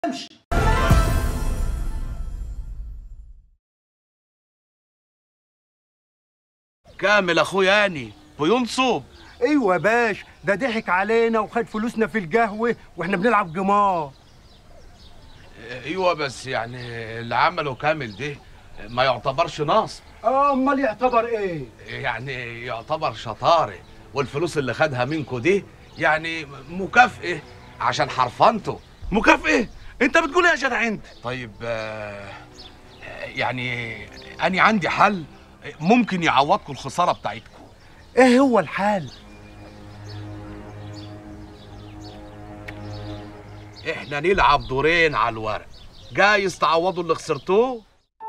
كامل اخويا هاني بينصب ايوه يا باش ده ضحك علينا وخد فلوسنا في القهوه واحنا بنلعب جمار ايوه بس يعني اللي عمله كامل ده ما يعتبرش نصب اه امال يعتبر ايه يعني يعتبر شطاره والفلوس اللي خدها منكو دي يعني مكافئه عشان حرفنته مكافئه انت بتقول ايه يا جدع انت طيب آه، يعني انا عندي حل ممكن يعوضكم الخساره بتاعتكم ايه هو الحال احنا نلعب دورين على الورق جايز تعوضوا اللي خسرتوه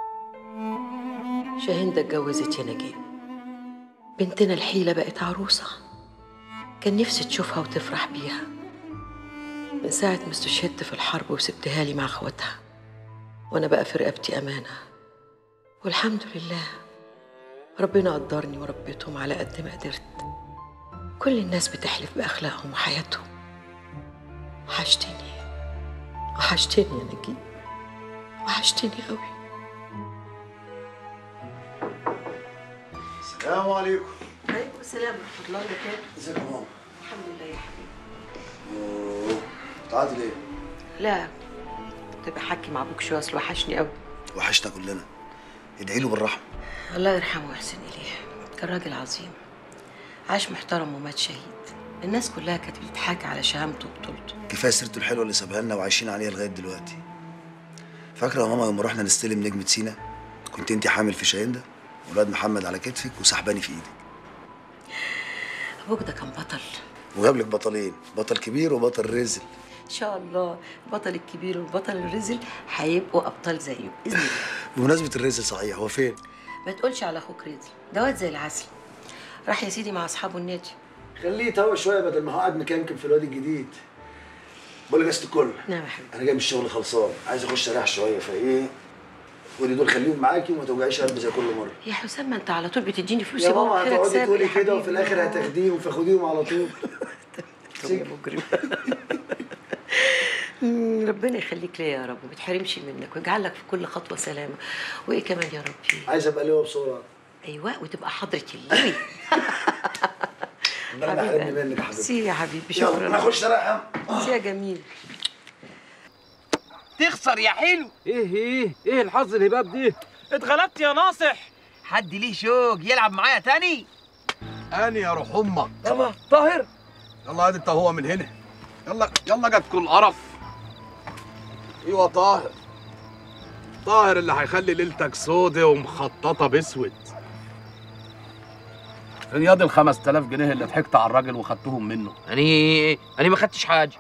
شاهندة اتجوزت يا نجيب بنتنا الحيلة بقت عروسة كان نفسي تشوفها وتفرح بيها من ساعة ما استشهدت في الحرب وسبتها لي مع اخواتها وانا بقى في رقبتي امانة والحمد لله ربنا قدرني وربيتهم على قد ما قدرت كل الناس بتحلف بأخلاقهم وحياتهم وحشتني وحشتني يا نجيب وحشتني قوي السلام عليكم عليكم السلام ورحمة الله وبركاته ازيك يا ماما الحمد لله يا حبيبي اوه تعالي ليه لا كنت بحكي مع ابوك شويه اصل وحشني قوي وحشنا كلنا ادعي له بالرحمه الله يرحمه ويحسن اليه كان راجل عظيم عاش محترم ومات شهيد الناس كلها كانت بتضحك على شهامته وبطولته كفايه سيرته الحلوه اللي سابها لنا وعايشين عليها لغايه دلوقتي فاكره يا ماما لما رحنا نستلم نجمه سينا كنت انت حامل في شاهين ده ولاد محمد على كتفك وسحباني في ايدك ابوك ده كان بطل وجاب لك بطلين بطل كبير وبطل رزل ان شاء الله البطل الكبير والبطل الرزل هيبقوا ابطال زيه باذن الله بمناسبه الرزل صحيح هو فين ما تقولش على اخوك رزل ده واد زي العسل راح يا سيدي مع اصحابه النادي خليه يتهوى شويه بدل ما هو قاعد مكمكم في الوادي الجديد بقول لك يا ست الكل نعم يا حبيبي انا جاي من الشغل خلصان عايز اخش اريح شويه فايه خدي دول خليهم معاكي وما توجعيش قلبي زي كل مره يا حسام ما انت على طول بتديني فلوس يا يبقى ماما خيرك هتقعدي سابق تقولي يا كده وفي حبيبي. الاخر هتاخديهم فخديهم على طول طب يا مجرم مم، ربنا يخليك ليا يا رب وما تحرمش منك ويجعلك في كل خطوه سلامه وايه كمان يا ربي عايز ابقى لواء بسرعه ايوه وتبقى حضره اللوي ربنا ما يحرمني منك يا حبيبتي سي يا حبيبي يلا انا شكرا اخش اريح سي يا جميل تخسر يا حلو ايه ايه ايه الحظ الهباب دي اتغلبت يا ناصح حد ليه شوق يلعب معايا تاني اني يا روح امك يلا طاهر يلا هات انت هو من هنا يلا يلا جت كل قرف ايوه طاهر طاهر اللي هيخلي ليلتك سودة ومخططه باسود فين ياض ال 5000 جنيه اللي ضحكت على الراجل وخدتهم منه اني اني ما خدتش حاجه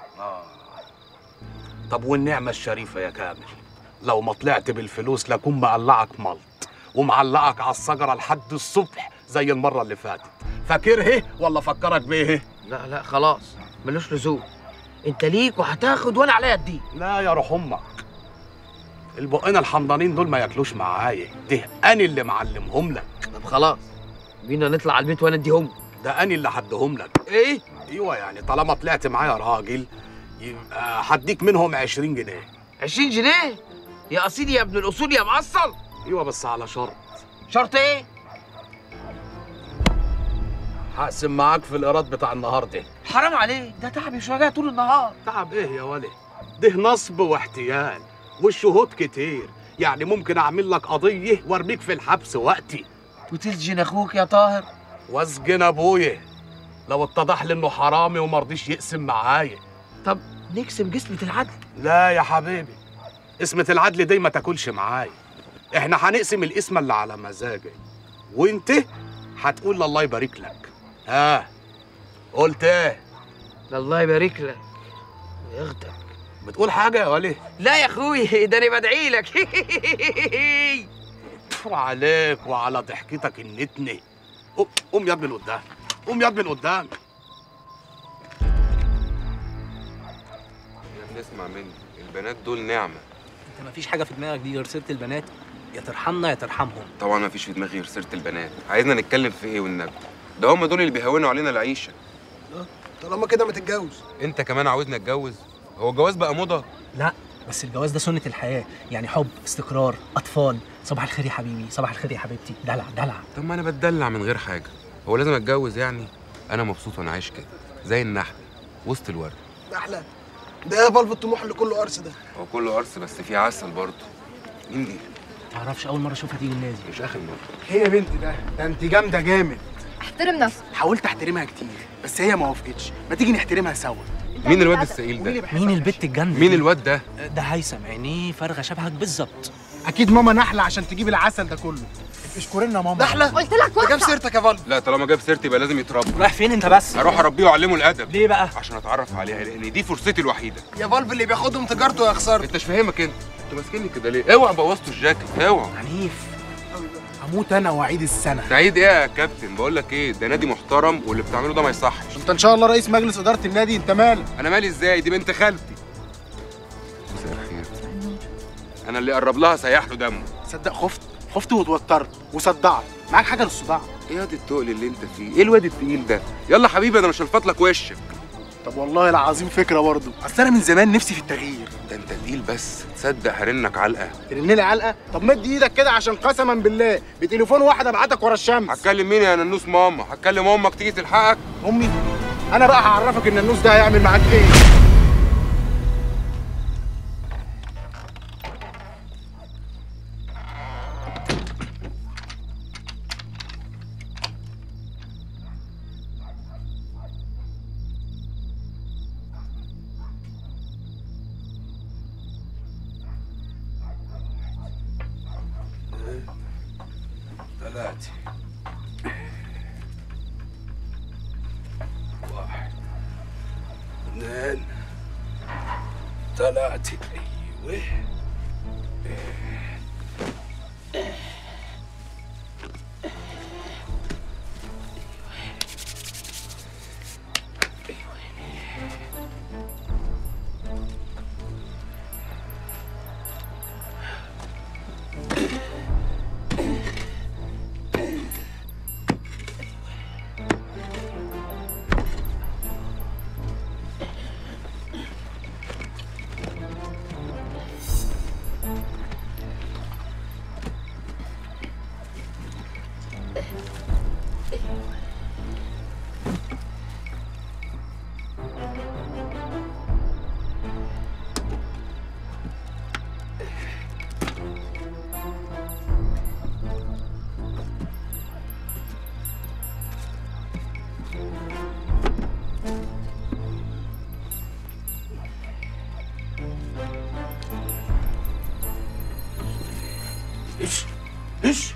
طب والنعمه الشريفه يا كامل لو ما طلعت بالفلوس لكون مقلعك ملط ومعلقك على الشجره لحد الصبح زي المره اللي فاتت فاكره ولا فكرك بيه لا لا خلاص ملوش لزوم انت ليك وهتاخد وانا عليا اديك لا يا روح امك البقين الحمضانين دول ما ياكلوش معايا ده انا اللي معلمهم لك طب خلاص بينا نطلع على البيت وانا اديهم ده انا اللي هديهم لك ايه ايوه يعني طالما طلعت معايا راجل يبقى هديك منهم 20 جنيه 20 جنيه يا اصيل يا ابن الاصول يا معصل ايوه بس على شرط شرط ايه هقسم معاك في الايراد بتاع النهارده حرام عليك ده تعب شويه طول النهار تعب ايه يا ولد ده نصب واحتيال والشهود كتير يعني ممكن اعمل لك قضيه وارميك في الحبس وقتي وتسجن اخوك يا طاهر واسجن ابويا لو اتضح لي انه حرامي ومرضيش يقسم معايا طب نقسم جسمة العدل لا يا حبيبي قسمة العدل دي ما تاكلش معايا احنا هنقسم القسمة اللي على مزاجي وانت هتقول الله يبارك لك ها قلت ايه الله يبارك لك وياخدك بتقول حاجة يا ولي لا يا اخوي ده انا بدعي لك طفو عليك وعلى ضحكتك النتنة قوم- قوم ياد من قدام قوم ياد من قدام احنا بنسمع منك البنات دول نعمة انت مفيش حاجه في دماغك دي غير سيره البنات يا ترحمنا يا ترحمهم طبعا ما فيش في دماغي غير سيرة البنات عايزنا نتكلم في ايه والنبي ده هم دول اللي بيهونوا علينا العيشة طالما كده ما تتجوز انت كمان عاوزنا اتجوز هو الجواز بقى موضة لا بس الجواز ده سنه الحياه يعني حب استقرار اطفال صباح الخير يا حبيبي صباح الخير يا حبيبتي دلع دلع طب ما انا بتدلع من غير حاجه هو لازم اتجوز يعني انا مبسوط وانا عايش كده زي النحل وسط الورد احلى ده ايه بلب الطموح اللي كله قرص ده هو كله قرص بس فيه عسل برضه مين دي معرفش اول مره اشوفها تيجي النادي مش اخر مره هي يا بنتي ده ده انت جامده جامد احترم نفسك حاولت احترمها كتير بس هي ما وافقتش ما تيجي نحترمها سوا مين الواد السئيل ده مين البت الجنة مين دي؟ الواد ده ده هيثم عينيه فارغه شبهك بالظبط اكيد ماما نحله عشان تجيب العسل ده كله اشكرنا يا ماما نحله قلت لك ده جاب وقفه سيرتك يا فل لا طالما جاب سيرتي يبقى لازم يتربى رايح فين انت بس هروح اربيه واعلمه الادب ليه بقى عشان اتعرف عليها لان دي فرصتي الوحيده يا فالف اللي بياخدهم تجارته يا خساره انت مش فاهمك انت انتوا ماسكيني كده ليه اوعى بوظتوا الجاكيت اوعى عنيف هموت انا واعيد السنه سعيد ايه يا كابتن بقول لك ايه ده نادي محترم واللي بتعمله ده ما يصحش انت ان شاء الله رئيس مجلس اداره النادي انت مالك انا مالي ازاي دي بنت خالتي مساء الخير انا اللي قرب لها سيح له دمه صدق خفت خفت واتوترت وصدعت معاك حاجه للصداع ايه ياض التقل اللي انت فيه ايه الواد التقيل ده يلا حبيبي انا مش هلفط لك وشك طب والله العظيم فكره برضه اصل انا من زمان نفسي في التغيير ده انت تقيل بس تصدق هرنك علقه ترن لي علقه طب مد ايدك كده عشان قسما بالله بتليفون واحد ابعتك ورا الشمس هتكلم مين يا ننوس ماما هتكلم امك تيجي تلحقك امي انا بقى هعرفك ان النوس ده هيعمل معاك ايه ثلاثة واحد اثنين ثلاثة ايوه ايش ايش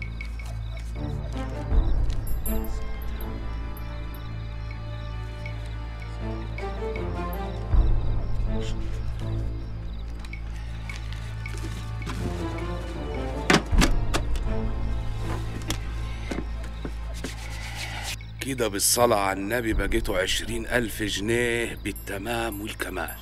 كده بالصلاة على النبي بقيتوا عشرين ألف جنيه بالتمام والكمال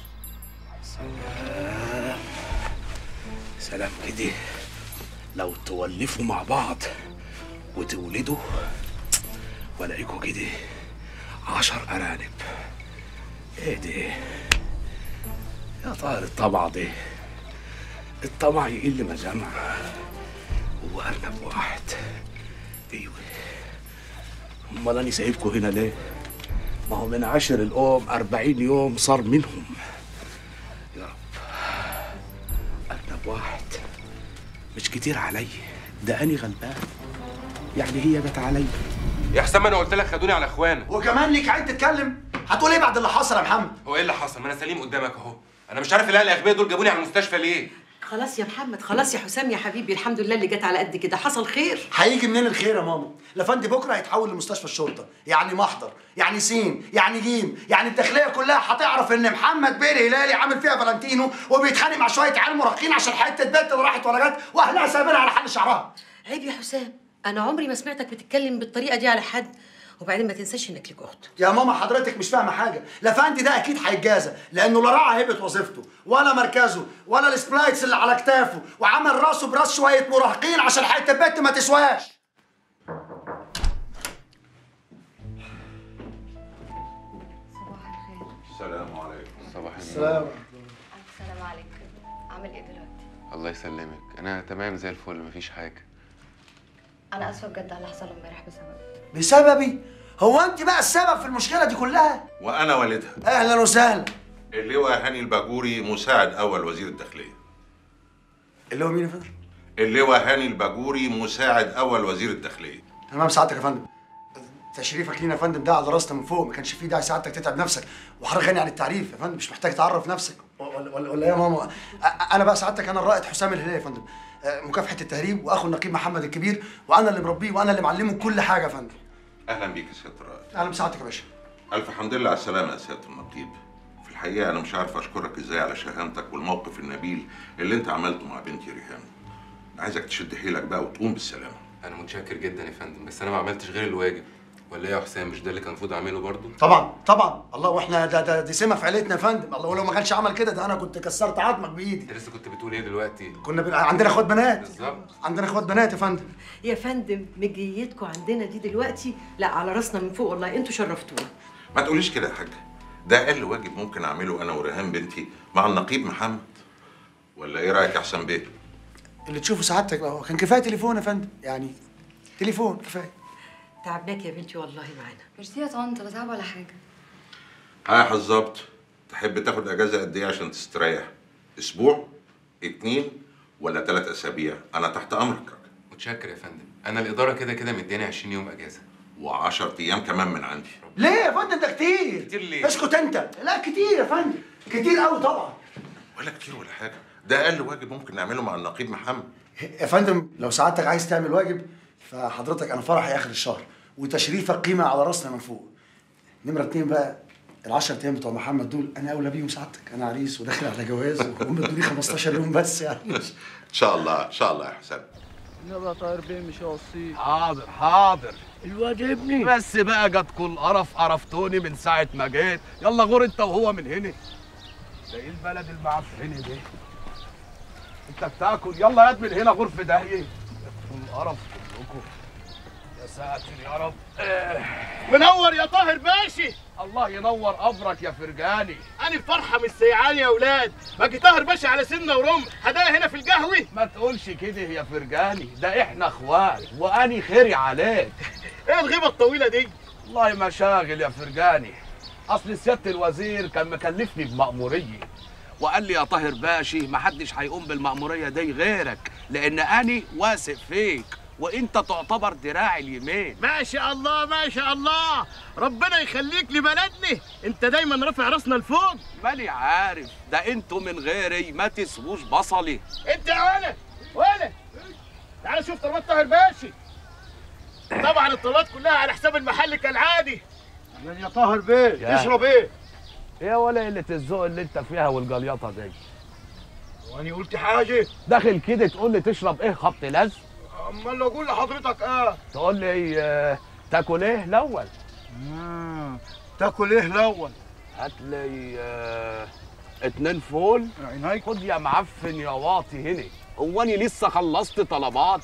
سلام سلام كده لو تولفوا مع بعض وتولدوا ولاقيكوا كده عشر أرانب ايه ده يا طائر الطمع ده الطمع يقل ما جمع هو أرنب واحد ايوه امال انا سايبكوا هنا ليه ما هو من عشر الأم أربعين يوم صار منهم يا رب أرنب واحد مش كتير علي ده أني غلبان يعني هي جت علي يا حسام انا قلت لك خدوني على اخوانا وكمان ليك عين تتكلم هتقول ايه بعد اللي حصل يا محمد هو ايه اللي حصل ما انا سليم قدامك اهو انا مش عارف العيال الاغبياء دول جابوني على المستشفى ليه خلاص يا محمد خلاص يا حسام يا حبيبي الحمد لله اللي جت على قد كده حصل خير هيجي منين الخير يا ماما لفندي بكره هيتحول لمستشفى الشرطه يعني محضر يعني سين يعني جيم يعني الداخليه كلها هتعرف ان محمد بيه الهلالي عامل فيها فالنتينو وبيتخانق مع شويه عيال مراهقين عشان حته بنت اللي راحت ولا جت واهلها سايبينها على حل شعرها عيب يا حسام انا عمري ما سمعتك بتتكلم بالطريقه دي على حد وبعدين ما تنساش انك ليك اخت يا ماما حضرتك مش فاهمه حاجه لفندي ده اكيد هيتجازى لانه لا راعى هيبه وظيفته ولا مركزه ولا السبلايتس اللي على كتافه وعمل راسه براس شويه مراهقين عشان حته بنت ما تسواش السلام عليكم صباح النور سلام السلام عليكم عامل ايه دلوقتي الله يسلمك انا تمام زي الفل مفيش حاجه انا اسفه بجد على اللي حصل امبارح بسببك بسببي هو انت بقى السبب في المشكله دي كلها وانا والدها اهلا وسهلا اللواء هاني الباجوري مساعد اول وزير الداخليه اللي هو مين يا فندم اللواء هاني الباجوري مساعد اول وزير الداخليه تمام سعادتك يا فندم تشريفك لينا يا فندم ده على راسنا من فوق ما كانش فيه داعي سعادتك تتعب نفسك وحضرتك غني عن التعريف يا فندم مش محتاج تعرف نفسك ولا ولا, ولا إيه يا ماما أ- انا بقى سعادتك انا الرائد حسام الهلالي يا فندم أه، مكافحه التهريب واخو النقيب محمد الكبير وانا اللي مربيه وانا اللي معلمه كل حاجه يا فندم اهلا بيك يا سياده الرائد اهلا بسعادتك يا باشا الف حمد لله على السلامه يا سياده النقيب في الحقيقه انا مش عارف اشكرك ازاي على شهامتك والموقف النبيل اللي انت عملته مع بنتي ريهام عايزك تشد حيلك بقى وتقوم بالسلامه انا متشكر جدا يا فندم بس انا ما عملتش غير الواجب ولا ايه يا حسام مش ده اللي كان المفروض اعمله برضه طبعا طبعا الله واحنا ده ده دي سمه في عيلتنا يا فندم الله ولو ما كانش عمل كده ده انا كنت كسرت عظمك بايدي انت لسه كنت بتقول ايه دلوقتي كنا ب... عندنا اخوات بنات بالظبط عندنا اخوات بنات يا فندم يا فندم مجيتكم عندنا دي دلوقتي لا على راسنا من فوق والله انتوا شرفتونا ما تقوليش كده يا حاج ده اقل واجب ممكن اعمله انا وريهام بنتي مع النقيب محمد ولا ايه رايك يا حسام بيه اللي تشوفه سعادتك بقى هو كان كفايه تليفون يا فندم يعني تليفون كفايه تعبناك يا بنتي والله معانا ميرسي يا طنط لا تعب ولا حاجه ها يا حظبط تحب تاخد اجازه قد ايه عشان تستريح اسبوع اتنين ولا ثلاث اسابيع انا تحت امرك متشكر يا فندم انا الاداره كده كده مدياني 20 يوم اجازه و10 ايام كمان من عندي ليه يا فندم ده كتير كتير ليه؟ اسكت انت لا كتير يا فندم كتير قوي طبعا ولا كتير ولا حاجه ده اقل واجب ممكن نعمله مع النقيب محمد يا فندم لو سعادتك عايز تعمل واجب فحضرتك انا فرحي اخر الشهر وتشريفك قيمه على راسنا من فوق نمره اتنين بقى العشر ايام بتوع محمد دول انا اولى بيهم سعادتك انا عريس وداخل على جواز وهم ادوني 15 يوم بس يعني ان شاء الله ان شاء الله يا حسام يلا طاير بيه مش هوصيه حاضر حاضر الواد ابني بس بقى جاتكوا القرف قرفتوني من ساعة ما جيت يلا غور انت وهو من هنا ده ايه البلد المعفنة دي انت بتاكل يلا ياد من هنا غور في داهية جاتكوا القرف كلكم يا ساتر يا رب آه. منور يا طاهر باشا الله ينور قبرك يا فرجاني انا فرحه مش سيعاني يا اولاد باجي طاهر باشا على سنه ورمح هدايا هنا في القهوه ما تقولش كده يا فرجاني ده احنا اخوات واني خيري عليك ايه الغيبه الطويله دي والله مشاغل يا فرجاني اصل سياده الوزير كان مكلفني بمأموريه وقال لي يا طاهر باشي محدش هيقوم بالمأموريه دي غيرك لان اني واثق فيك وانت تعتبر دراعي اليمين ما شاء الله ما شاء الله ربنا يخليك لبلدنا انت دايما رافع راسنا لفوق ماني عارف ده انتوا من غيري ما تسووش بصلي انت يا ولد ولد تعال شوف طلبات طاهر باشا طبعا الطلبات كلها على حساب المحل كالعادي يا طاهر بيه يا. تشرب ايه ايه ولا قله الذوق اللي انت فيها والجليطه دي وانا قلت حاجه داخل كده تقول لي تشرب ايه خبط لزق امال لو اقول لحضرتك اه تقول لي آه، تاكل ايه الاول تاكل ايه الاول هات لي آه، اتنين فول عينيك خد يا معفن يا واطي هنا هو انا لسه خلصت طلبات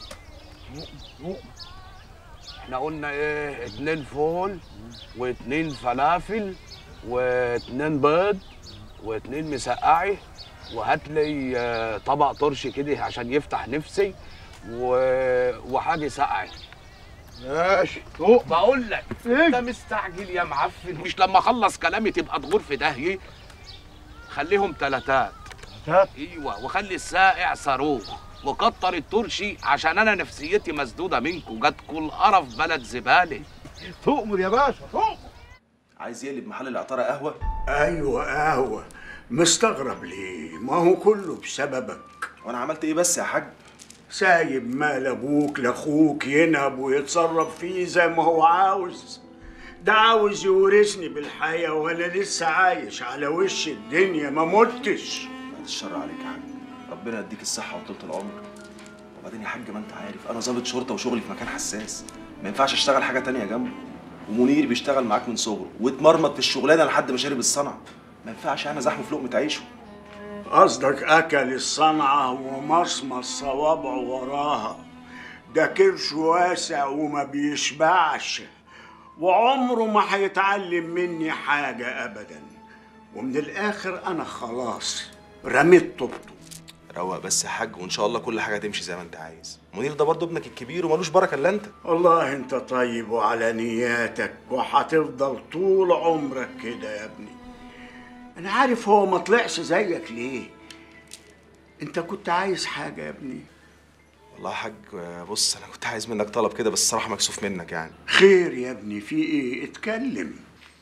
احنا قلنا ايه اتنين فول واتنين فلافل واتنين بيض واتنين مسقعي وهات لي آه، طبق طرش كده عشان يفتح نفسي و... وحاجه ساقعه ماشي فوق بقول لك انت مستعجل يا معفن مش لما اخلص كلامي تبقى تغور في داهيه خليهم تلاتات تلاتات؟ ايوه وخلي الساقع صاروخ وكتر الترشي عشان انا نفسيتي مسدوده منكم جاتكوا القرف بلد زباله تؤمر يا باشا تؤمر عايز يقلب محل العطاره قهوه ايوه قهوه مستغرب ليه ما هو كله بسببك وانا عملت ايه بس يا حاج سايب مال ابوك لاخوك ينهب ويتصرف فيه زي ما هو عاوز ده عاوز يورثني بالحياة وانا لسه عايش على وش الدنيا ما متش بعد الشر عليك يا حاج ربنا يديك الصحه وطولة العمر وبعدين يا حاج ما انت عارف انا ضابط شرطه وشغلي في مكان حساس ما ينفعش اشتغل حاجه تانية جنبه ومنير بيشتغل معاك من صغره واتمرمط في الشغلانه لحد ما شرب الصنعه ما ينفعش انا زحمه في لقمه عيشه قصدك اكل الصنعة ومصمص صوابعه وراها ده كرش واسع وما بيشبعش وعمره ما هيتعلم مني حاجة ابدا ومن الاخر انا خلاص رميت طوبته روق بس يا حاج وان شاء الله كل حاجه تمشي زي ما انت عايز منير ده برضه ابنك الكبير ومالوش بركه الا انت والله انت طيب وعلى نياتك وهتفضل طول عمرك كده يا ابني انا عارف هو ما طلعش زيك ليه انت كنت عايز حاجه يا ابني والله يا حاج بص انا كنت عايز منك طلب كده بس الصراحه مكسوف منك يعني خير يا ابني في ايه اتكلم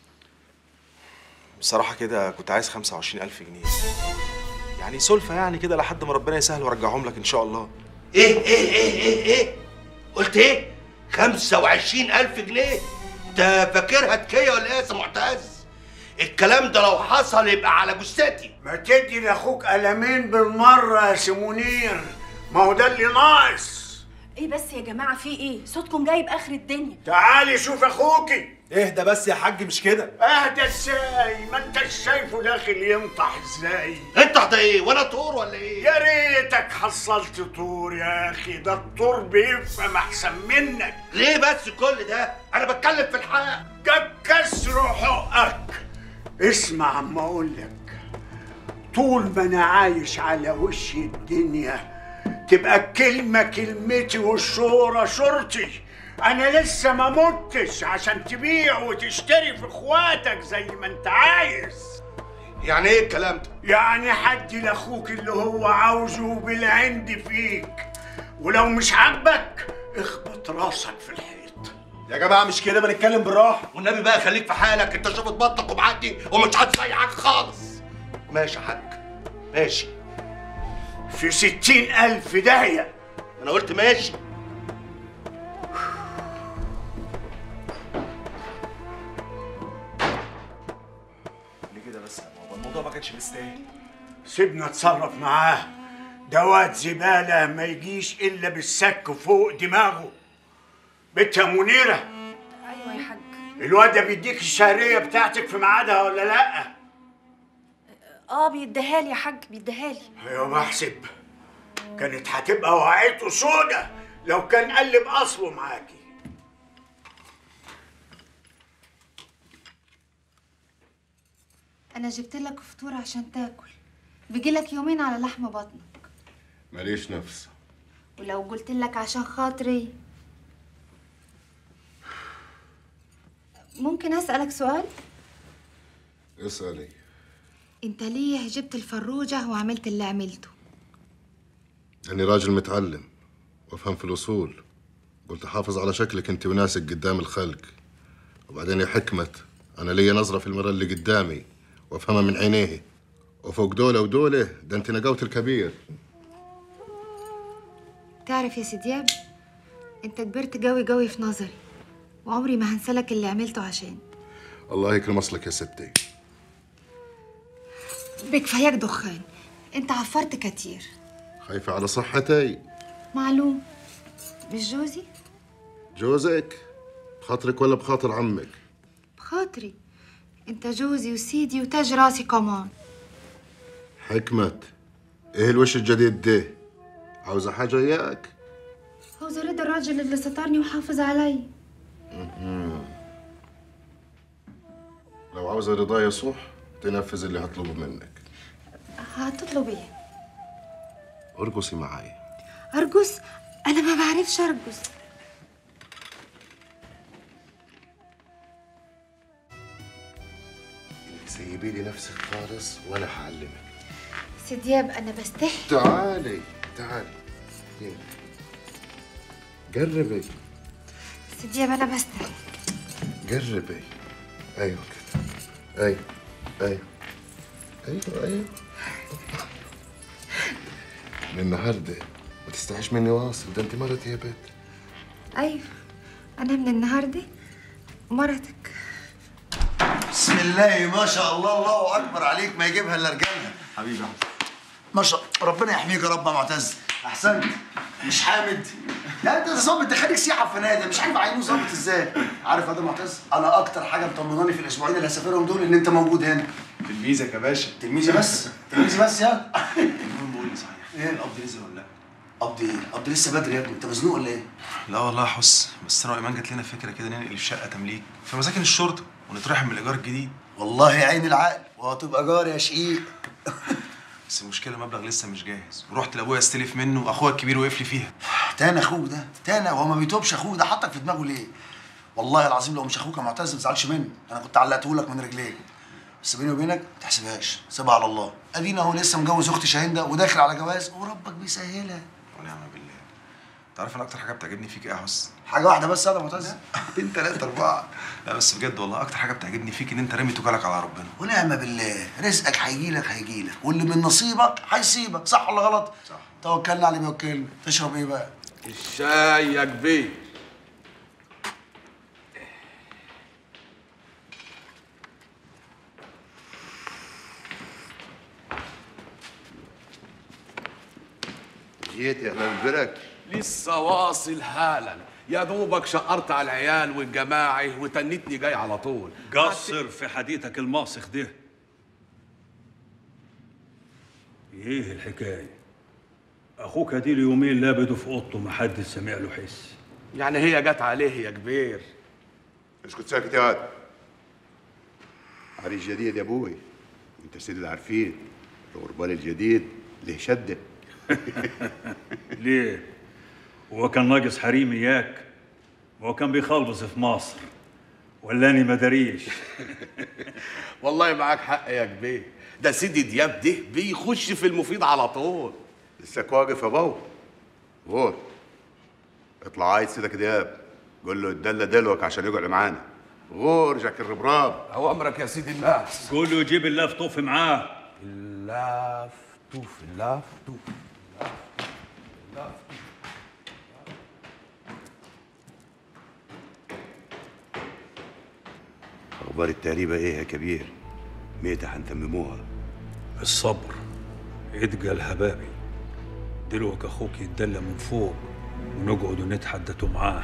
بصراحه كده كنت عايز 25000 جنيه يعني سلفه يعني كده لحد ما ربنا يسهل وارجعهم لك ان شاء الله ايه ايه ايه ايه ايه قلت ايه 25000 جنيه انت فاكرها تكيه ولا ايه يا سي معتز الكلام ده لو حصل يبقى على جثتي ما تدي لاخوك قلمين بالمره يا سي منير ما هو ده اللي ناقص ايه بس يا جماعه في ايه صوتكم جايب اخر الدنيا تعالي شوف اخوكي اهدى بس يا حاج مش كده اهدى ازاي ما انت شايفه داخل ينطح ازاي انت ده ايه وانا طور ولا ايه يا ريتك حصلت طور يا اخي ده الطور بيفهم احسن منك ليه بس كل ده انا بتكلم في الحق ده كسر حقك اسمع اما اقول لك طول ما انا عايش على وش الدنيا تبقى الكلمة كلمتي والشورة شورتي أنا لسه ما متش عشان تبيع وتشتري في إخواتك زي ما أنت عايز يعني إيه الكلام ده؟ يعني حدي لأخوك اللي هو عاوزه بالعند فيك ولو مش عاجبك اخبط راسك في الحيط يا جماعه مش كده ما نتكلم بالراحه والنبي بقى خليك في حالك انت شفت بطنك ومعدي ومش عايز اي حاجه خالص ماشي يا حاج ماشي في ستين ألف داهية أنا قلت ماشي ليه كده بس يا بابا الموضوع ما كانش مستاهل سيبنا اتصرف معاه ده واد زبالة ما يجيش إلا بالسك فوق دماغه بنت يا منيرة ايوه يا حاج الواد ده بيديك الشهرية بتاعتك في ميعادها ولا لأ؟ اه بيديها لي يا حاج بيديها لي ايوه بحسب كانت هتبقى وقعته سودة لو كان قلب اصله معاكي انا جبت لك فطور عشان تاكل بيجي لك يومين على لحم بطنك ماليش نفس ولو قلت لك عشان خاطري ممكن اسالك سؤال اسألي انت ليه جبت الفروجه وعملت اللي عملته أني راجل متعلم وأفهم في الأصول قلت أحافظ على شكلك أنت وناسك قدام الخلق وبعدين يا حكمة أنا ليا نظرة في المرأة اللي قدامي وأفهمها من عينيه وفوق دولة ودولة ده أنت نقوت الكبير تعرف يا سيدياب انت كبرت قوي قوي في نظري وعمري ما هنسلك اللي عملته عشان الله يكرم أصلك يا ستي بكفاياك دخان انت عفرت كتير خايفة على صحتي معلوم مش جوزي جوزك بخاطرك ولا بخاطر عمك بخاطري انت جوزي وسيدي وتاج راسي كمان حكمة إيه الوش الجديد ده عاوزة حاجة إياك عاوزة رضا الراجل اللي سترني وحافظ علي مم. لو عاوزة رضايا صح تنفذ اللي هطلبه منك هتطلب ايه ارقصي معاي ارقص انا ما بعرفش ارقص انت سيبي لي نفسك خالص وانا هعلمك سيدياب انا بستحي تعالي تعالي يلا. جربي سيدياب انا بستحي جربي ايوه كده ايوه ايوه ايوه ايوه من النهارده ما تستحيش مني واصل ده انت مرتي يا بنت ايوه انا من النهارده مرتك بسم الله ما شاء الله الله اكبر عليك ما يجيبها الا رجالها حبيبي احمد ما شاء ربنا يحميك يا رب يا معتز احسنت مش حامد لا انت ظابط ده خارج سياحه في نادي مش عارف عينه ظابط ازاي عارف يا ده معتز انا اكتر حاجه مطمناني في الاسبوعين اللي هسافرهم دول ان انت موجود هنا تلميذك يا باشا تلميذي بس تلميذي بس يا المهم قول لي صحيح ايه القبض نزل ولا لا؟ قبض ايه؟ قبض لسه بدري يا ابني انت مزنوق ولا ايه؟ لا والله يا حس بس انا وايمان جات لنا فكره كده ننقل الشقه تمليك في مساكن الشرطه ونترحم من الايجار الجديد والله عين العقل وهتبقى جار يا شقيق بس المشكله المبلغ لسه مش جاهز ورحت لابويا استلف منه واخويا الكبير وقف لي فيها تاني اخوك ده تاني هو ما بيتوبش اخوك ده حطك في دماغه ليه والله العظيم لو مش اخوك يا معتز ما تزعلش مني انا كنت علقته لك من رجليك بس بيني وبينك ما تحسبهاش سيبها على الله ادينا هو لسه مجوز اختي شاهين وداخل على جواز وربك بيسهلها ونعم بالله تعرف انا اكتر حاجه بتعجبني فيك ايه يا حس حاجه واحده بس يا معتز اتنين تلاته اربعه لا بس بجد والله اكتر حاجه بتعجبني فيك ان انت رامي توكلك على ربنا ونعم بالله رزقك هيجي لك هيجي لك واللي من نصيبك هيسيبك صح ولا غلط صح توكلنا عليه بيوكلنا تشرب ايه بقى الشاي يا كبير جيت يا اهلا برك لسه واصل حالا يا دوبك شقرت على العيال والجماعي وتنتني جاي على طول قصر في حديثك الماسخ ده ايه الحكايه اخوك هدي يومين لابده في اوضته ما حد سمع له حس يعني هي جت عليه يا كبير اسكت ساكت يا واد عريس جديد يا ابوي وانت سيد العارفين الغربال الجديد له شده ليه هو كان ناقص حريم اياك هو كان بيخلبص في مصر ولاني ما داريش والله معاك حق يا كبير ده سيدي دياب ده بيخش في المفيد على طول لساك واقف يا بابا غور اطلع عايز سيدك دياب قول له اتدلى دلوك عشان يقعد معانا غور جاك الربراب هو امرك يا سيدي الناس قول له يجيب اللاف طوف معاه اللاف طوف اللاف طوف اخبار التهريبه ايه يا كبير ميتة هنتمموها الصبر اتقى الهبابي دلوك اخوك يتدلى من فوق ونقعد نتحدثوا معاه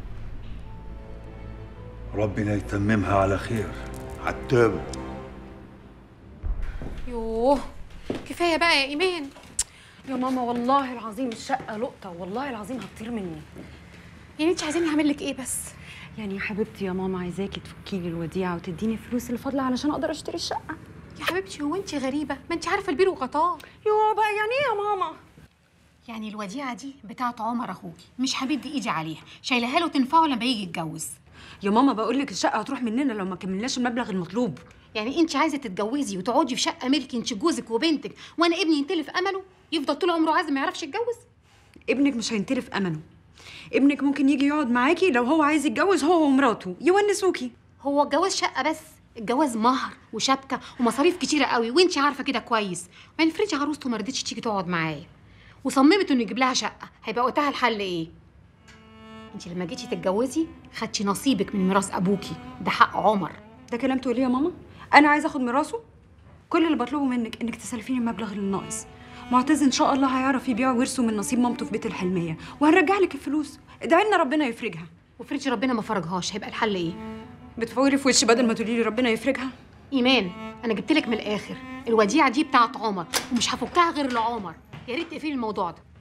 ربنا يتممها على خير عتاب يوه كفايه بقى يا ايمان يا ماما والله العظيم الشقه لقطه والله العظيم هتطير مني يعني انت عايزاني اعمل لك ايه بس يعني يا حبيبتي يا ماما عايزاكي تفكي لي الوديعه وتديني الفلوس اللي فاضله علشان اقدر اشتري الشقه يا حبيبتي هو انت غريبه ما انت عارفه البير وغطاه يوه بقى يعني ايه يا ماما يعني الوديعه دي بتاعت عمر اخوكي مش همد ايدي عليها شايلها له تنفعه لما يجي يتجوز يا ماما بقول لك الشقه هتروح مننا لو ما كملناش المبلغ المطلوب يعني انت عايزه تتجوزي وتقعدي في شقه ملك انت جوزك وبنتك وانا ابني ينتلف امله يفضل طول عمره عايز ما يعرفش يتجوز ابنك مش هينتلف امله ابنك ممكن يجي يقعد معاكي لو هو عايز يتجوز هو ومراته يونسوكي هو الجواز شقه بس الجواز مهر وشبكه ومصاريف كتيره قوي وانت عارفه كده كويس ما نفرضي عروسته ما رضتش تيجي تقعد معايا وصممت انه يجيب لها شقه هيبقى وقتها الحل ايه انت لما جيتي تتجوزي خدتي نصيبك من ميراث ابوكي ده حق عمر ده كلام تقوليه يا ماما انا عايزه اخد ميراثه كل اللي بطلبه منك انك تسلفيني المبلغ اللي ناقص معتز ان شاء الله هيعرف يبيع ورثه من نصيب مامته في بيت الحلميه وهنرجع لك الفلوس ادعي لنا ربنا يفرجها وفرجي ربنا ما فرجهاش هيبقى الحل ايه بتفوري في وشي بدل ما تقولي لي ربنا يفرجها ايمان انا جبت لك من الاخر الوديعه دي بتاعت عمر ومش هفكها غير لعمر يا ريت تقفلي الموضوع ده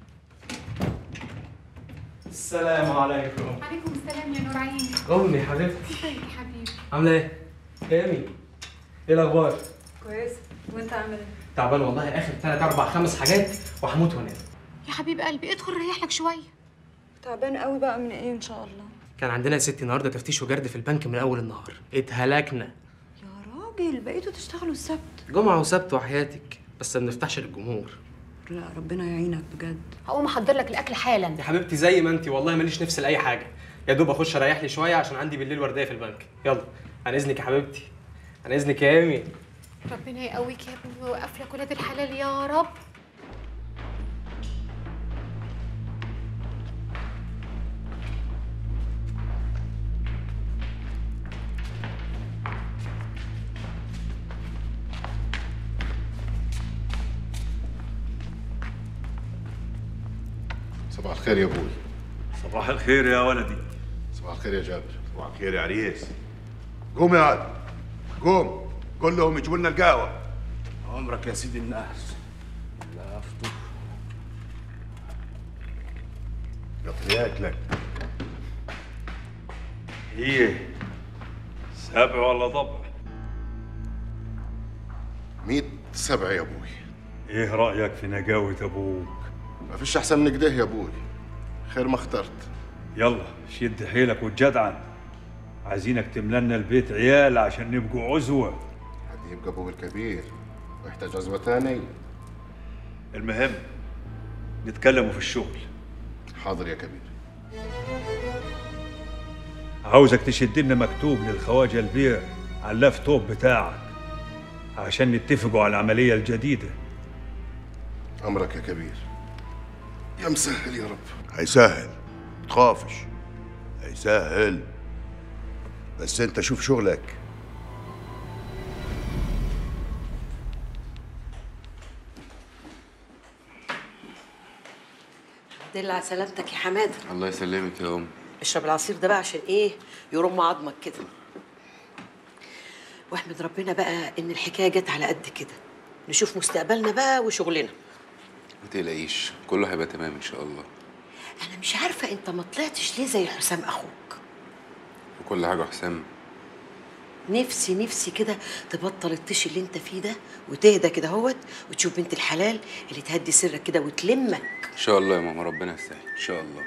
السلام عليكم عليكم السلام يا نور عيني امي حبيبتي ازيك يا حبيبي عامله ايه ايمي ايه الاخبار كويس وانت عامل ايه تعبان والله اخر ثلاث اربع خمس حاجات وهموت وانام يا حبيب قلبي ادخل ريح لك شويه تعبان قوي بقى من ايه ان شاء الله كان عندنا يا ستي النهارده تفتيش وجرد في البنك من اول النهار اتهلكنا راجل بقيتوا تشتغلوا السبت جمعه وسبت وحياتك بس ما بنفتحش للجمهور لا ربنا يعينك بجد هقوم احضر لك الاكل حالا يا حبيبتي زي ما انت والله ماليش نفس لاي حاجه يا دوب اخش اريح لي شويه عشان عندي بالليل ورديه في البنك يلا عن اذنك يا حبيبتي عن اذنك يا ايمي ربنا يقويك يا ابني ويوقف لك ولاد الحلال يا رب صباح الخير يا ابوي صباح الخير يا ولدي صباح الخير يا جابر صباح الخير يا عريس قوم يا عاد قوم قول لهم يجيبوا لنا القهوه عمرك يا سيدي الناس لا فتوح قطريات لك هي سبع ولا ضبع مية سبعة يا ابوي ايه رايك في نجاوه ابوك ما فيش احسن من كده يا ابوي خير ما اخترت يلا شد حيلك وتجدعن عايزينك تملنا البيت عيال عشان نبقوا عزوه حد يبقى ابوه الكبير ويحتاج عزوه تاني المهم نتكلموا في الشغل حاضر يا كبير عاوزك تشد لنا مكتوب للخواجه البيع على اللابتوب بتاعك عشان نتفقوا على العمليه الجديده امرك يا كبير يا مسهل يا رب هيسهل تخافش هيسهل بس انت شوف شغلك الحمد لله على سلامتك يا حماده الله يسلمك يا ام اشرب العصير ده بقى عشان ايه يرم عظمك كده واحمد ربنا بقى ان الحكايه جت على قد كده نشوف مستقبلنا بقى وشغلنا ما تقلقيش كله هيبقى تمام ان شاء الله انا مش عارفه انت ما طلعتش ليه زي حسام اخوك وكل حاجه حسام نفسي نفسي كده تبطل الطيش اللي انت فيه ده وتهدى كده اهوت وتشوف بنت الحلال اللي تهدي سرك كده وتلمك ان شاء الله يا ماما ربنا يسهل ان شاء الله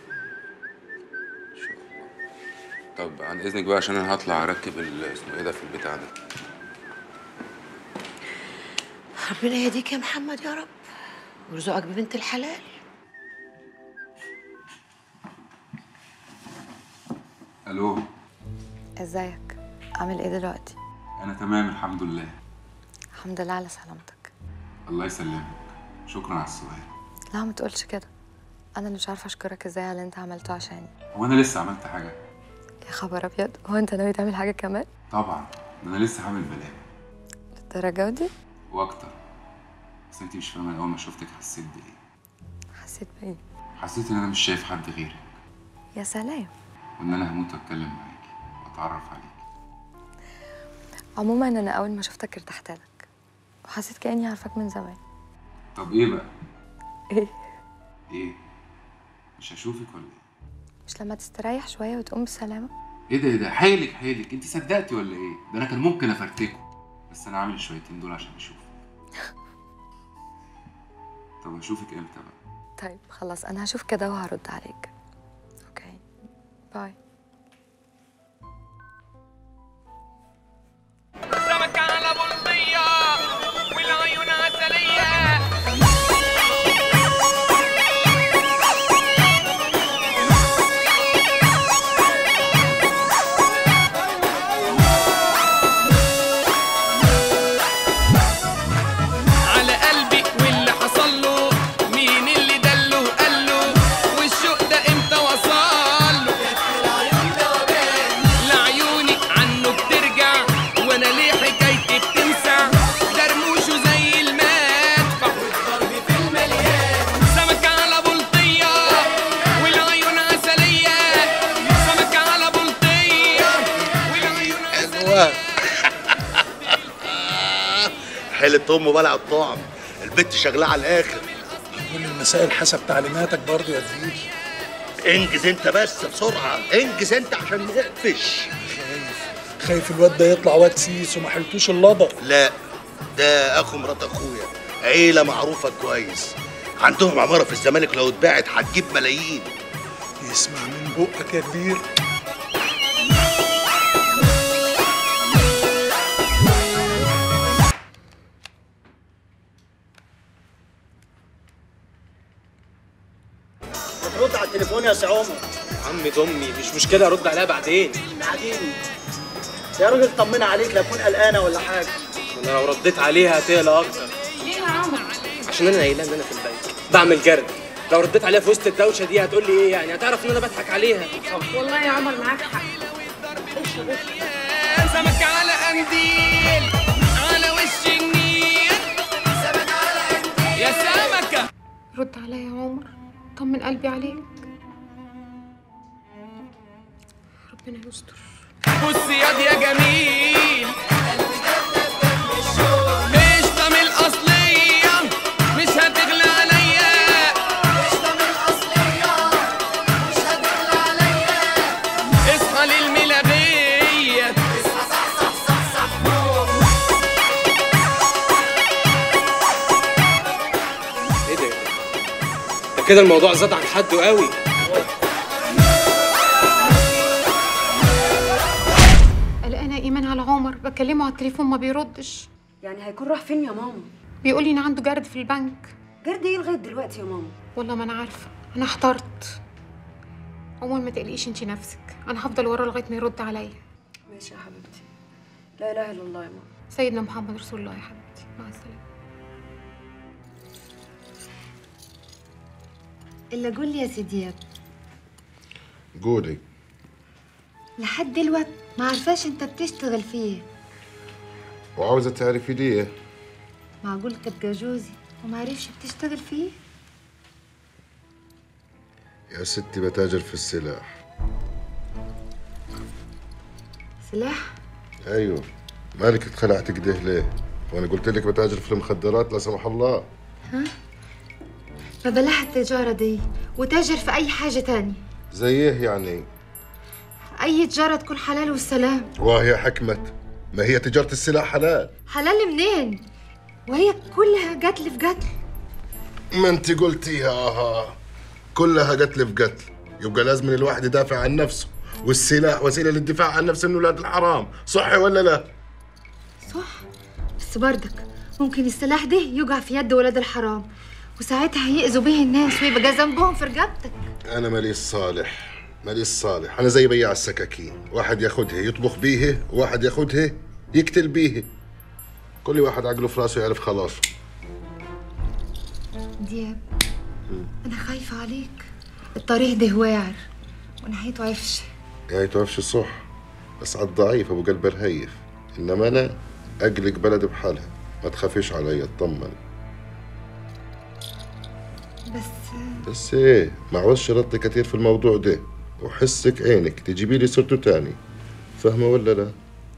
ان شاء الله طب عن اذنك بقى عشان انا هطلع اركب ال- اسمه ايه ده في البتاع ده ربنا يهديك يا محمد يا رب ويرزقك ببنت الحلال الو ازيك عامل ايه دلوقتي انا تمام الحمد لله الحمد لله على سلامتك الله يسلمك شكرا على السؤال لا ما تقولش كده انا اللي مش عارفه اشكرك ازاي على اللي انت عملته عشاني هو انا لسه عملت حاجه يا خبر ابيض هو انت ناوي تعمل حاجه كمان طبعا ده انا لسه عامل بلاء للدرجه دي واكتر بس انت مش فاهمه اول ما شفتك حسيت بايه حسيت بايه حسيت ان انا مش شايف حد غيرك يا سلام وان انا هموت واتكلم معاكي واتعرف عليك عموما انا اول ما شفتك ارتحت لك وحسيت كاني عارفاك من زمان طب ايه بقى ايه ايه مش هشوفك ولا ايه مش لما تستريح شويه وتقوم بالسلامه ايه ده ايه ده حيلك حيلك انت صدقتي ولا ايه ده انا كان ممكن افرتكه بس انا عامل الشويتين دول عشان اشوفك طب اشوفك امتى بقى طيب خلاص انا هشوف كده وهرد عليك اوكي باي سمكة على بلطية والعيون عسلية على قلبي واللي حصل له مين اللي دله قاله والشوق ده امتى وصل له لعيوني عنه بترجع وانا ليه حكايتي بتنسى درموشه زي المدفع والضرب في المليان سمكة على بلطية والعيون عسلية سمكة على بلطية والعيون ايوه حيلة امه بلع الطعم البت شغلها على الاخر كل المسائل حسب تعليماتك برضو يا كبير انجز انت بس بسرعه انجز انت عشان نقفش خايف الواد ده يطلع واد سيس وما حلتوش اللضا لا ده اخو مرات اخويا عيله معروفه كويس عندهم عماره في الزمالك لو اتباعت هتجيب ملايين يسمع من بقك يا كبير بترد على التليفون يا سي عمر عمي ضمي مش مشكله ارد عليها بعدين بعدين يا راجل طمنا عليك لا تكون قلقانه ولا حاجه انا لو رديت عليها هتقلق اكتر ليه يا عمر عشان انا قايلها ان انا في البنك بعمل جرد لو رديت عليها في وسط الدوشه دي هتقول لي ايه يعني هتعرف ان انا بضحك عليها والله يا عمر معاك حق سمكة على قنديل على وش النيل سمكة على قنديل يا سمكة رد عليا يا عمر طمن قلبي عليك ربنا يستر بص ياض يا جميل مش طعم الأصلية مش هتغلى عليا مش طعم الأصلية مش هتغلى عليا اصحى للملابية اصحى صح صح صح صح كده الموضوع زاد عن حده قوي قلقانه ايمان على عمر بكلمه على التليفون ما بيردش يعني هيكون راح فين يا ماما بيقول لي ان عنده جرد في البنك جرد ايه لغايه دلوقتي يا ماما والله ما انا عارفه انا احترت عموما ما تقلقيش انتي نفسك انا هفضل وراه لغايه ما يرد عليا ماشي يا حبيبتي لا اله الا الله يا ماما سيدنا محمد رسول الله يا حبيبتي مع السلامه الا قول لي يا سي دياب قولي لحد دلوقت ما عارفاش انت بتشتغل فيه وعاوزة تعرفي ليه معقول تبقى جوزي وما عرفش بتشتغل فيه يا ستي بتاجر في السلاح سلاح ايوه مالك اتخلعت كده ليه وانا قلت لك بتاجر في المخدرات لا سمح الله ها فبلاها التجارة دي وتاجر في أي حاجة تانية زي ايه يعني أي تجارة تكون حلال والسلام وهي حكمت ما هي تجارة السلاح حلال حلال منين؟ وهي كلها قتل في قتل ما انت قلتيها كلها قتل في قتل يبقى لازم الواحد يدافع عن نفسه والسلاح وسيله للدفاع عن نفسه من ولاد الحرام صح ولا لا صح بس بردك ممكن السلاح ده يقع في يد ولاد الحرام وساعتها هيأذوا به الناس ويبقى ذنبهم في رقبتك انا ماليش صالح ماليش صالح انا زي بياع السكاكين واحد ياخدها يطبخ بيها وواحد ياخدها يقتل بيها كل واحد عقله في راسه يعرف خلاصه دياب أنا خايفة عليك الطريق ده واعر ونهايته عفش يعني توقفش الصح بس على الضعيف ابو قلب رهيف انما انا اقلق بلد بحالها ما تخافيش علي اطمن بس بس ايه ما عاوزش رد كتير في الموضوع ده وحسك عينك تجيبي لي سيرته تاني فاهمه ولا لا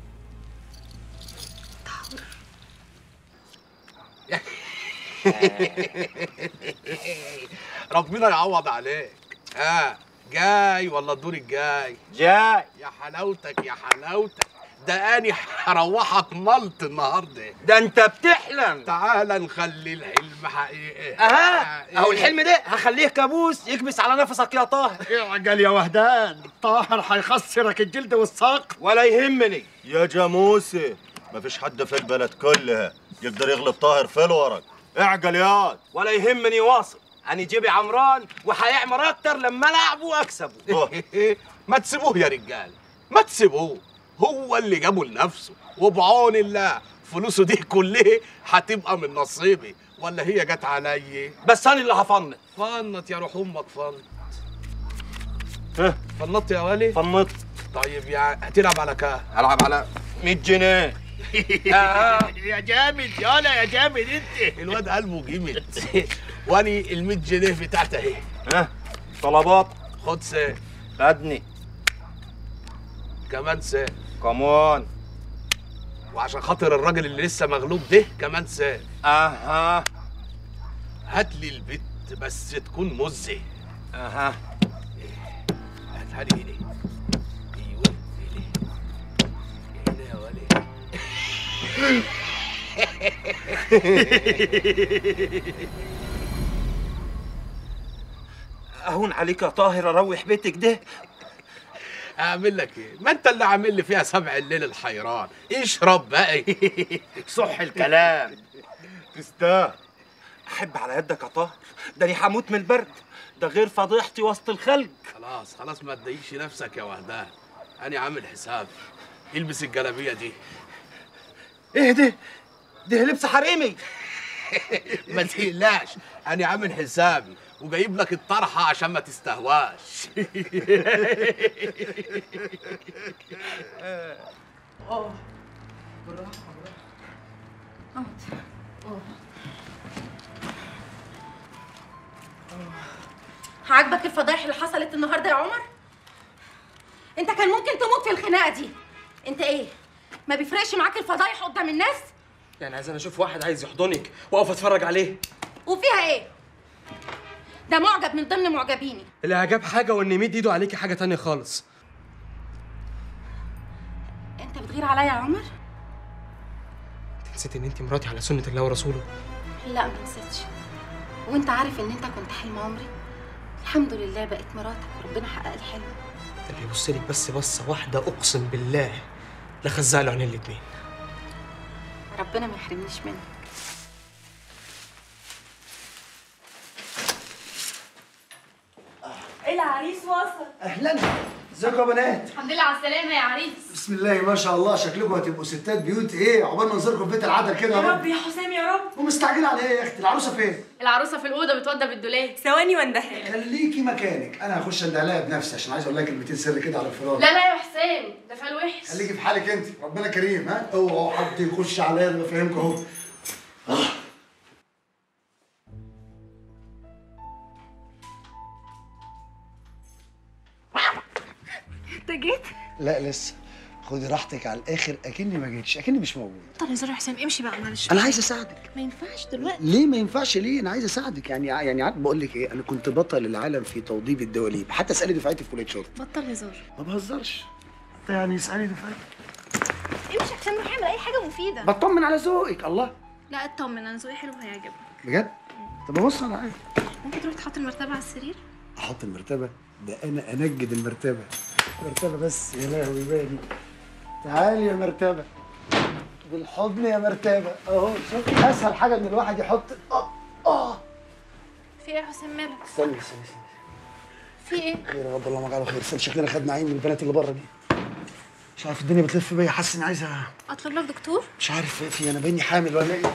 ربنا يعوض عليك ها جاي ولا الدور الجاي جاي يا حلاوتك يا حلاوتك ده اني هروحك ملط النهارده ده انت بتحلم تعال نخلي الحلم حقيقي اها اهو الحلم ده هخليه كابوس يكبس على نفسك يا طاهر اعجل يا وهدان طاهر هيخسرك الجلد والساق ولا يهمني يا جاموسي مفيش حد في البلد كلها يقدر يغلب طاهر في الورق اعجل ياض ولا يهمني واصل انا جيبي عمران وهيعمر اكتر لما العبه واكسبه ما تسيبوه يا رجال ما تسيبوه هو اللي جابه لنفسه وبعون الله فلوسه دي كلها هتبقى من نصيبي ولا هي جت عليا بس انا اللي هفنط فنط يا روح امك فنط فنطت يا ولي فنطت طيب يعني هتلعب على كام العب على 100 جنيه يا جامد يالا يا جامد انت الواد قلبه جامد واني ال 100 جنيه بتاعتي اهي ها طلبات خد سيف خدني كمان سيف كمان وعشان خاطر الراجل اللي لسه مغلوب ده كمان سيف اها هات لي البت بس تكون مزه اها هاتها لي هنا ايوه هنا هنا يا ولي اهون عليك يا طاهر اروح بيتك ده اعمل لك ايه ما انت اللي عامل لي فيها سبع الليل الحيران اشرب بقى صح الكلام تستاهل احب على يدك يا طاهر ده انا هموت من البرد ده غير فضيحتي وسط الخلق خلاص خلاص ما تضايقش نفسك يا وهدان انا عامل حسابي البس الجلابيه دي ايه ده ده لبس حريمي ما تقلقش انا عامل حسابي وجايب لك الطرحه عشان ما تستهواش اه عاجبك الفضايح اللي حصلت النهارده يا عمر انت كان ممكن تموت في الخناقه دي انت ايه ما بيفرقش معاك الفضايح قدام الناس يعني عايز انا اشوف واحد عايز يحضنك واقف اتفرج عليه وفيها ايه ده معجب من ضمن معجبيني الاعجاب حاجه وان يمد ايده عليكي حاجه تانية خالص انت بتغير عليا يا عمر نسيت ان انت مراتي على سنه الله ورسوله لا ما نسيتش وانت عارف ان انت كنت حلم عمري الحمد لله بقيت مراتك وربنا حقق لي حلمي ده اللي يبص لك بس بصه واحده اقسم بالله لخزق له عينين الاتنين ربنا ما يحرمنيش منك العريس وصل اهلا ازيكم يا بنات الحمد لله على السلامه يا عريس بسم الله ما شاء الله شكلكم هتبقوا ستات بيوت ايه عقبال ما نزوركم في بيت العدل كده يا رب يا حسام يا رب ومستعجله على ايه يا اختي العروسه فين العروسه في الاوضه بتوضى بالدولاب ثواني واندهلك خليكي مكانك انا هخش اندهلها بنفسي عشان عايز اقول لك كلمتين سر كده على الفراغ لا لا يا حسام ده فال وحش خليكي في حالك انت ربنا كريم ها اوعوا حد يخش عليا انا بفهمكم اهو آه. انت جيت لا لسه خدي راحتك على الاخر اكني ما جيتش اكني مش موجود طب هزار يا حسام امشي بقى معلش انا عايز اساعدك ما ينفعش دلوقتي ليه ما ينفعش ليه انا عايز اساعدك يعني يعني عارف بقول لك ايه انا كنت بطل العالم في توضيب الدواليب حتى اسالي دفعتي في كليه شرطه بطل هزار ما بهزرش انت يعني اسالي دفعتي امشي عشان نعمل اي حاجه مفيده بطمن على ذوقك الله لا اطمن انا ذوقي حلو هيعجبك بجد طب بص على حاجه ممكن تروح تحط المرتبه على السرير احط المرتبه ده انا انجد المرتبه مرتبه بس يا لهوي بالي تعالي يا مرتبه بالحضن يا مرتبه اهو شوف اسهل حاجه ان الواحد يحط اه اه في ايه يا حسام مالك استني استني استني في ايه خير يا رب الله ما جعله خير استنى شكلنا خدنا عين من البنات اللي بره دي مش عارف الدنيا بتلف بيا حاسس اني عايزه اطلب لك دكتور مش عارف في انا بيني حامل ولا ايه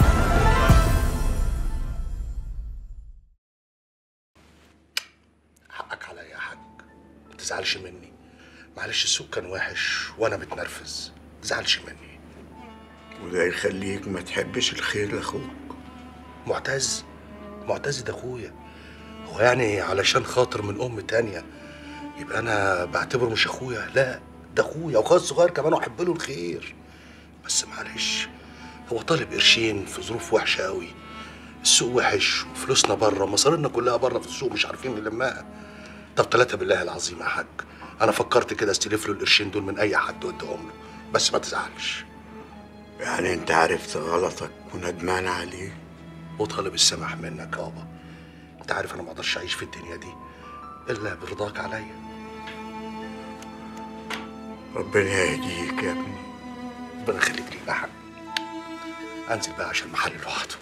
حقك عليا يا حاج ما تزعلش مني معلش السوق كان وحش وانا متنرفز ما تزعلش مني وده يخليك ما تحبش الخير لاخوك معتز معتز ده اخويا هو يعني علشان خاطر من ام تانية يبقى انا بعتبره مش اخويا لا ده اخويا واخويا الصغير كمان واحب له الخير بس معلش هو طالب قرشين في ظروف وحشه قوي السوق وحش وفلوسنا بره مصارينا كلها بره في السوق مش عارفين نلمها طب ثلاثة بالله العظيم يا حاج انا فكرت كده استلف له القرشين دول من اي حد واديهم له بس ما تزعلش يعني انت عرفت غلطك وندمان عليه وطالب السماح منك يابا انت عارف انا ما اقدرش اعيش في الدنيا دي الا برضاك عليا ربنا يهديك يا ابني ربنا يخليك لي يا حاج انزل بقى عشان محلي لوحده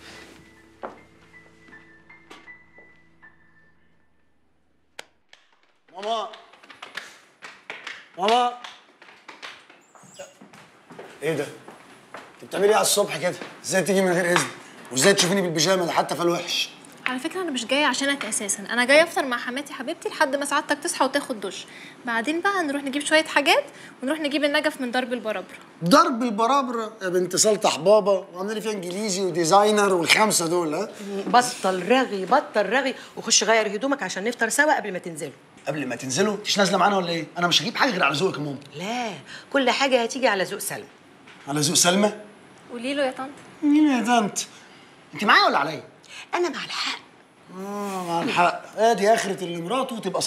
ماما ماما ايه ده؟ انت بتعملي ايه على الصبح كده؟ ازاي تيجي من غير اذن؟ وازاي تشوفيني بالبيجامه ده حتى في الوحش؟ على فكرة أنا مش جاية عشانك أساسا أنا جاية أفطر مع حماتي حبيبتي لحد ما سعادتك تصحى وتاخد دش بعدين بقى نروح نجيب شوية حاجات ونروح نجيب النجف من درب البرابرة ضرب البرابره يا بنت سلطح بابا وعامله لي فيها انجليزي وديزاينر والخمسه دول ها؟ بطل رغي بطل رغي وخش غير هدومك عشان نفطر سوا قبل ما تنزلوا قبل ما تنزلوا مش نازله معانا ولا ايه؟ انا مش هجيب حاجه غير على ذوقك يا ماما لا كل حاجه هتيجي على ذوق سلمى على ذوق سلمى؟ قولي له يا طنط مين يا طنط؟ انت معايا ولا عليا؟ انا مع الحق اه مع الحق ادي اخره اللي مراته تبقى